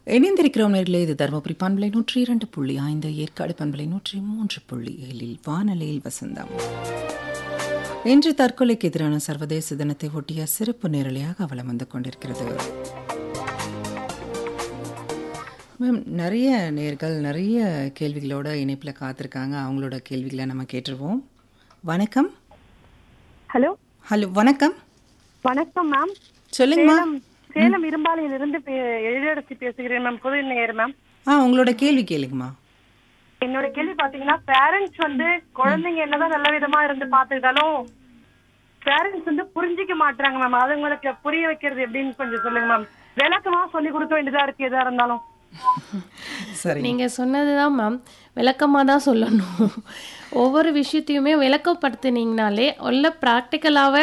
இணைந்திருக்கிறோம் நேர்களே இது தருமபுரி பண்பலை நூற்றி இரண்டு புள்ளி ஐந்து ஏற்காடு பண்பலை நூற்றி மூன்று புள்ளி ஏழில் வானொலியில் வசந்தம் இன்று தற்கொலைக்கு எதிரான சர்வதேச தினத்தை ஒட்டிய சிறப்பு நேரலையாக வலம் வந்து கொண்டிருக்கிறது மேம் நிறைய நேர்கள் நிறைய கேள்விகளோட இணைப்பில் காத்திருக்காங்க அவங்களோட கேள்விகளை நம்ம கேட்டுருவோம் வணக்கம் ஹலோ ஹலோ வணக்கம் வணக்கம் மேம் சொல்லுங்கம்மா சேலம் சேலம் இரும்பாலையிலிருந்து பே- எழிலரசி பேசுகிறேன் மேம் புது நேயர் மேம் ஆ உங்களோட கேள்வி கேளுங்கம்மா என்னோட கேள்வி பாத்தீங்கன்னா பேரண்ட்ஸ் வந்து குழந்தைங்க என்னதான் நல்ல விதமா இருந்து பாத்துக்கிட்டாலும் பேரண்ட்ஸ் வந்து புரிஞ்சிக்க மாட்டாங்க மேம் அது உங்களுக்கு புரிய வைக்கிறது எப்படின்னு கொஞ்சம் சொல்லுங்க மேம் விளக்கமா சொல்லி கொடுக்க வேண்டியதா இருக்கு எதா இருந்தாலும் சரி நீங்க சொன்னதுதான் மேம் விளக்கமா தான் சொல்லணும் ஒவ்வொரு விஷயத்தையுமே விளக்கப்படுத்தினீங்கனாலே உள்ள ப்ராக்டிக்கலாவே